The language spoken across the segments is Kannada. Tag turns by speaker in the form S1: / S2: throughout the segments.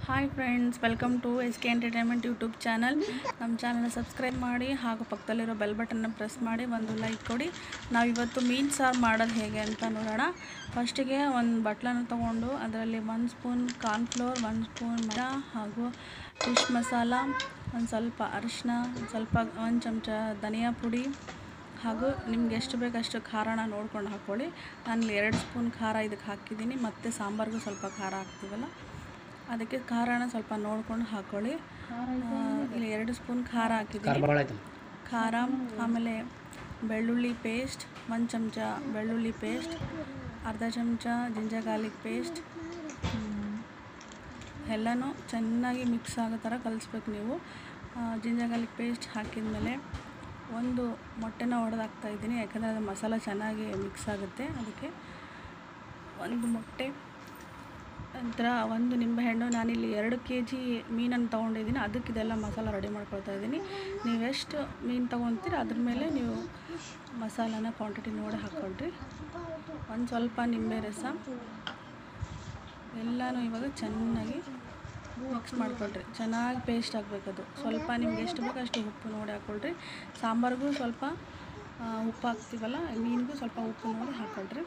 S1: hi friends welcome to S K entertainment YouTube channel ನಮ್ಮ ಚಾನಲ್ನ ಸಬ್ಸ್ಕ್ರೈಬ್ ಮಾಡಿ ಹಾಗೂ ಪಕ್ಕದಲ್ಲಿರೋ ಬೆಲ್ ಬಟನ್ನ ಪ್ರೆಸ್ ಮಾಡಿ ಒಂದು ಲೈಕ್ ಕೊಡಿ ನಾವು ಇವತ್ತು ಮೀನು ಸಾರು ಮಾಡೋದು ಹೇಗೆ ಅಂತ ನೋಡೋಣ ಫಸ್ಟಿಗೆ ಒಂದು ಬಟ್ಲನ್ನು ತೊಗೊಂಡು ಅದರಲ್ಲಿ ಒಂದು ಸ್ಪೂನ್ ಕಾರ್ನ್ಫ್ಲೋರ್ ಒಂದು ಸ್ಪೂನ್ ಮೈದಾ ಹಾಗೂ ಫಿಶ್ ಮಸಾಲ ಒಂದು ಸ್ವಲ್ಪ ಅರಿಶಿನ ಒಂದು ಸ್ವಲ್ಪ ಒಂದು ಚಮಚ ಧನಿಯಾ ಪುಡಿ ಹಾಗೂ ನಿಮ್ಗೆ ಎಷ್ಟು ಬೇಕಷ್ಟು ಖಾರನ ನೋಡ್ಕೊಂಡು ಹಾಕ್ಕೊಳ್ಳಿ ನಾನು ಎರಡು ಸ್ಪೂನ್ ಖಾರ ಇದಕ್ಕೆ ಹಾಕಿದ್ದೀನಿ ಮತ್ತು ಸಾಂಬಾರಿಗೂ ಸ್ವಲ್ಪ ಖಾರ ಹಾಕ್ತೀವಲ್ಲ ಅದಕ್ಕೆ ಖಾರನ ಸ್ವಲ್ಪ ನೋಡ್ಕೊಂಡು ಹಾಕ್ಕೊಳ್ಳಿ ಆ, ಇಲ್ಲಿ ಎರಡು ಸ್ಪೂನ್ ಖಾರ ಹಾಕಿದ್ದೀನಿ
S2: ಭಾಳ ಆಯ್ತು
S1: ಖಾರ ಆಮೇಲೆ ಬೆಳ್ಳುಳ್ಳಿ ಪೇಸ್ಟ್ ಒಂದು ಚಮಚ ಬೆಳ್ಳುಳ್ಳಿ ಪೇಸ್ಟ್ ಅರ್ಧ ಚಮಚ ಜಿಂಜರ್ ಗಾರ್ಲಿಕ್ ಪೇಸ್ಟ್ ಎಲ್ಲನೂ ಚೆನ್ನಾಗಿ ಮಿಕ್ಸ್ ಆಗೋ ಥರ ಕಲಿಸ್ಬೇಕು ನೀವು ಜಿಂಜರ್ ಗಾರ್ಲಿಕ್ ಪೇಸ್ಟ್ ಹಾಕಿದ್ಮೇಲೆ ಒಂದು ಮೊಟ್ಟೆನ ಒಡೆದಾಕ್ತಾ ಇದ್ದೀನಿ ಯಾಕಂದರೆ ಅದು ಮಸಾಲ ಚೆನ್ನಾಗಿ ಮಿಕ್ಸ್ ಆಗುತ್ತೆ ಅದಕ್ಕೆ ಒಂದು ಮೊಟ್ಟೆ ನಂತರ ಒಂದು ನಿಂಬೆಹಣ್ಣು ನಾನಿಲ್ಲಿ ಎರಡು ಕೆ ಜಿ ಮೀನನ್ನು ತೊಗೊಂಡಿದ್ದೀನಿ ಅದಕ್ಕೆ ಇದೆಲ್ಲ ಮಸಾಲ ರೆಡಿ ಮಾಡ್ಕೊಳ್ತಾ ಇದ್ದೀನಿ ನೀವೆಷ್ಟು ಮೀನು ತೊಗೊತೀರ ಅದ್ರ ಮೇಲೆ ನೀವು ಮಸಾಲಾನ ಕ್ವಾಂಟಿಟಿ ನೋಡಿ ಹಾಕ್ಕೊಳ್ರಿ ಒಂದು ಸ್ವಲ್ಪ ನಿಂಬೆ ರಸ ಎಲ್ಲನೂ ಇವಾಗ ಚೆನ್ನಾಗಿ ಮಿಕ್ಸ್ ಮಾಡ್ಕೊಳ್ರಿ ಚೆನ್ನಾಗಿ ಪೇಸ್ಟ್ ಆಗಬೇಕದು ಸ್ವಲ್ಪ ನಿಮ್ಗೆ ಎಷ್ಟು ಬೇಕೋ ಅಷ್ಟು ಉಪ್ಪು ನೋಡಿ ಹಾಕ್ಕೊಳ್ರಿ ಸಾಂಬಾರಿಗೂ ಸ್ವಲ್ಪ ಆ, ಉಪ್ಪು ಹಾಕ್ತೀವಲ್ಲ ಮೀನಿಗೂ ಸ್ವಲ್ಪ ಉಪ್ಪು ನೋಡಿ ಹಾಕ್ಕೊಳ್ರಿ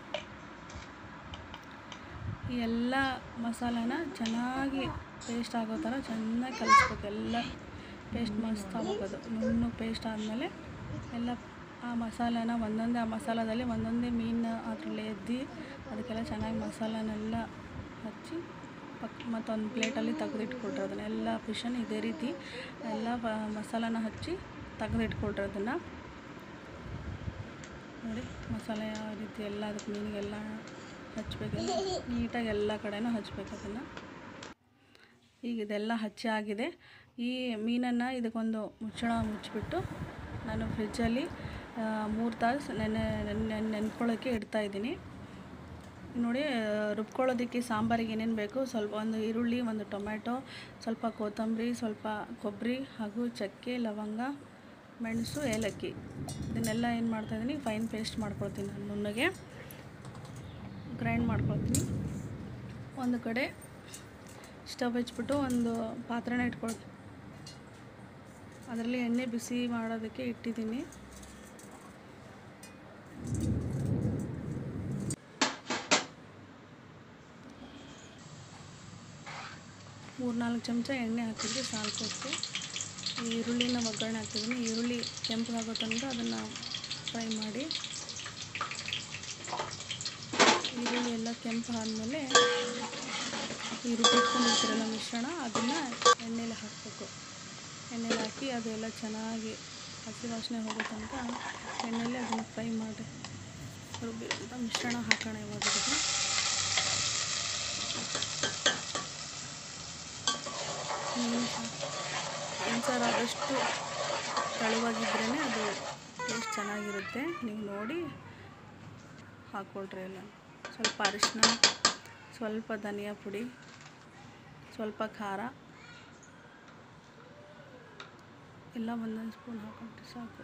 S1: ಈ ಎಲ್ಲ ಮಸಾಲಾನ ಚೆನ್ನಾಗಿ ಪೇಸ್ಟ್ ಆಗೋ ಥರ ಚೆನ್ನಾಗಿ ಕಲಿಸ್ಬೇಕು ಎಲ್ಲ ಪೇಸ್ಟ್ ಮಸ್ತ್ ಆಗ್ಬೇಕದು ನುಣ್ಣು ಪೇಸ್ಟ್ ಆದಮೇಲೆ ಎಲ್ಲ ಆ ಮಸಾಲಾನ ಒಂದೊಂದೇ ಆ ಮಸಾಲದಲ್ಲಿ ಒಂದೊಂದೇ ಮೀನು ಅದರಲ್ಲಿ ಎದ್ದು ಅದಕ್ಕೆಲ್ಲ ಚೆನ್ನಾಗಿ ಮಸಾಲನೆಲ್ಲ ಹಚ್ಚಿ ಪಕ್ ಮತ್ತೊಂದು ಪ್ಲೇಟಲ್ಲಿ ತೆಗೆದಿಟ್ಕೊಳ್ರಿ ಅದನ್ನೆಲ್ಲ ಫಿಶನ್ನು ಇದೇ ರೀತಿ ಎಲ್ಲ ಪ- ಮಸಾಲಾನ ಹಚ್ಚಿ ತೆಗೆದಿಟ್ಕೊಳ್ರಿ ಅದನ್ನು ನೋಡಿ ಮಸಾಲೆ ಯಾವ ರೀತಿ ಎಲ್ಲ ಅದಕ್ಕೆ ಮೀನಿಗೆಲ್ಲ ಹಚ್ಚಬೇಕೆಲ್ಲ ನೀಟಾಗಿ ಎಲ್ಲ ಕಡೆನೂ ಹಚ್ಬೇಕು ಅದನ್ನು ಈಗ ಇದೆಲ್ಲ ಹಚ್ಚಿ ಆಗಿದೆ ಈ ಮೀನನ್ನು ಇದಕ್ಕೊಂದು ಮುಚ್ಚಳ ಮುಚ್ಚಿಬಿಟ್ಟು ನಾನು ಫ್ರಿಜ್ಜಲ್ಲಿ ಮೂರು ತಾಸು ನೆನೆ ನೆನೆ ನೆನ್ಕೊಳ್ಳೋಕ್ಕೆ ಇಡ್ತಾ ಇದ್ದೀನಿ ನೋಡಿ ಆ, ರುಬ್ಕೊಳ್ಳೋದಕ್ಕೆ ಸಾಂಬಾರಿಗೆ ಏನೇನು ಬೇಕು ಸ್ವಲ್ಪ ಒಂದು ಈರುಳ್ಳಿ ಒಂದು ಟೊಮ್ಯಾಟೊ ಸ್ವಲ್ಪ ಕೊತ್ತಂಬರಿ ಸ್ವಲ್ಪ ಕೊಬ್ಬರಿ ಹಾಗೂ ಚಕ್ಕೆ ಲವಂಗ ಮೆಣಸು ಏಲಕ್ಕಿ ಇದನ್ನೆಲ್ಲ ಏನು ಮಾಡ್ತಾಯಿದ್ದೀನಿ ಫೈನ್ ಪೇಸ್ಟ್ ಮಾಡ್ಕೊಳ್ತೀನಿ ನಾನು ನುಣ್ಣಗೆ ಗ್ರೈಂಡ್ ಮಾಡ್ಕೊಳ್ತೀನಿ ಒಂದು ಕಡೆ ಸ್ಟವ್ ಹಚ್ಬಿಟ್ಟು ಒಂದು ಪಾತ್ರೆನ ಇಟ್ಕೊಳ್ತೀನಿ ಅದರಲ್ಲಿ ಎಣ್ಣೆ ಬಿಸಿ ಮಾಡೋದಕ್ಕೆ ಇಟ್ಟಿದ್ದೀನಿ ಮೂರು ನಾಲ್ಕು ಚಮಚ ಎಣ್ಣೆ ಹಾಕಿದ್ರೆ ಸಾಲ್ಕೊಟ್ಟು ಈ ಈರುಳ್ಳಿನ ಒಗ್ಗರಣೆ ಹಾಕ್ತಿದ್ದೀನಿ ಈರುಳ್ಳಿ ಕೆಂಪಗಾಗೋ ತನಕ ಅದನ್ನು ಫ್ರೈ ಮಾಡಿ ಈರುಳ್ಳಿ ಎಲ್ಲ ಕೆಂಪು ಆದಮೇಲೆ ಈ ರುಬ್ಬಿಟ್ಕೊಂಡಿರ್ತೀರಲ್ಲ ಮಿಶ್ರಣ ಅದನ್ನು ಎಣ್ಣೆಲಿ ಹಾಕಬೇಕು ಎಣ್ಣೆಲಿ ಹಾಕಿ ಅದೆಲ್ಲ ಚೆನ್ನಾಗಿ ಹಸಿ ವಾಸನೆ ಹೋಗೋ ತನಕ ಎಣ್ಣೆಲಿ ಅದನ್ನು ಫ್ರೈ ಮಾಡಿ ರುಬ್ಬಿರೋಂಥ ಮಿಶ್ರಣ ಹಾಕೋಣ ಇವಾಗ ಇದಕ್ಕೆ ಮೀನು ಸಾರು ಮೀನು ಸಾರು ಆದಷ್ಟು ತೆಳುವಾಗಿದ್ರೇ ಅದು ಟೇಸ್ಟ್ ಚೆನ್ನಾಗಿರುತ್ತೆ ನೀವು ನೋಡಿ ಹಾಕ್ಕೊಳ್ರಿ ಎಲ್ಲ ಸ್ವಲ್ಪ ಅರಿಶಿನ ಸ್ವಲ್ಪ ಧನಿಯಾ ಪುಡಿ ಸ್ವಲ್ಪ ಖಾರ ಎಲ್ಲ ಒಂದೊಂದು ಸ್ಪೂನ್ ಹಾಕೊಂಡ್ರೆ ಸಾಕು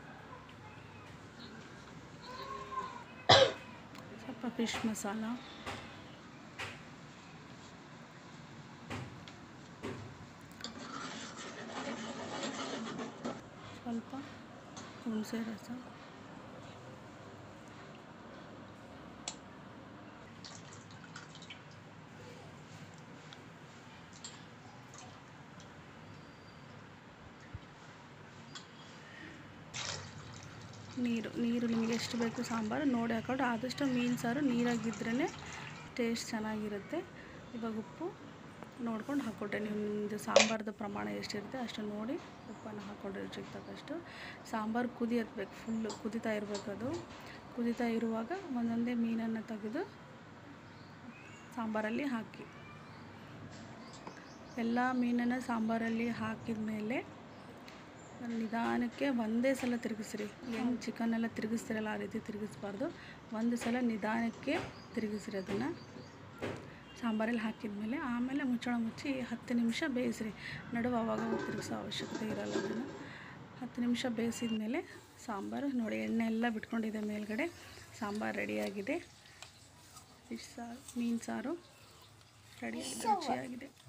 S1: ಸ್ವಲ್ಪ ಫಿಶ್ ಮಸಾಲ ಸ್ವಲ್ಪ ಹುಣಸೆ ರಸ ನೀರು ನೀರು ನಿಮಗೆ ಎಷ್ಟು ಬೇಕು ಸಾಂಬಾರು ನೋಡಿ ಹಾಕೊಂಡು ಆದಷ್ಟು ಮೀನು ಸಾರು ನೀರಾಗಿದ್ರೇ ಟೇಸ್ಟ್ ಚೆನ್ನಾಗಿರುತ್ತೆ ಇವಾಗ ಉಪ್ಪು ನೋಡ್ಕೊಂಡು ಹಾಕ್ಕೊಟ್ಟೆ ನಿಮ್ಮದು ಸಾಂಬಾರ್ದು ಪ್ರಮಾಣ ಎಷ್ಟಿರುತ್ತೆ ಅಷ್ಟು ನೋಡಿ ಉಪ್ಪನ್ನು ಹಾಕ್ಕೊಂಡ್ರೆ ರುಚಿಗೆ ತಕ್ಕಷ್ಟು ಸಾಂಬಾರು ಕುದಿ ಹತ್ಬೇಕು ಫುಲ್ಲು ಕುದಿತಾ ಇರಬೇಕು ಅದು ಕುದಿತಾ ಇರುವಾಗ ಒಂದೊಂದೇ ಮೀನನ್ನು ತೆಗೆದು ಸಾಂಬಾರಲ್ಲಿ ಹಾಕಿ ಎಲ್ಲ ಮೀನನ್ನು ಸಾಂಬಾರಲ್ಲಿ ಹಾಕಿದ ಮೇಲೆ ನಿಧಾನಕ್ಕೆ ಒಂದೇ ಸಲ ತಿರುಗಿಸ್ರಿ ಹೆಂಗೆ ಚಿಕನ್ ಎಲ್ಲ ತಿರುಗಿಸ್ತಿರಲ್ಲ ಆ ರೀತಿ ತಿರುಗಿಸ್ಬಾರ್ದು ಒಂದು ಸಲ ನಿಧಾನಕ್ಕೆ ತಿರುಗಿಸ್ರಿ ಅದನ್ನು ಸಾಂಬಾರಲ್ಲಿ ಹಾಕಿದ್ಮೇಲೆ ಆಮೇಲೆ ಮುಚ್ಚಳ ಮುಚ್ಚಿ ಹತ್ತು ನಿಮಿಷ ಬೇಯಿಸ್ರಿ ನಡುವೆ ಅವಾಗ ತಿರುಗಿಸೋ ಅವಶ್ಯಕತೆ ಇರಲ್ಲ ಅದನ್ನು ಹತ್ತು ನಿಮಿಷ ಬೇಯಿಸಿದ ಮೇಲೆ ಸಾಂಬಾರು ನೋಡಿ ಎಣ್ಣೆ ಎಲ್ಲ ಬಿಟ್ಕೊಂಡಿದೆ ಮೇಲ್ಗಡೆ ಸಾಂಬಾರು ರೆಡಿಯಾಗಿದೆ ಫಿಶ್ ಸಾರು ಮೀನು ಸಾರು ರೆಡಿ ರುಚಿಯಾಗಿದೆ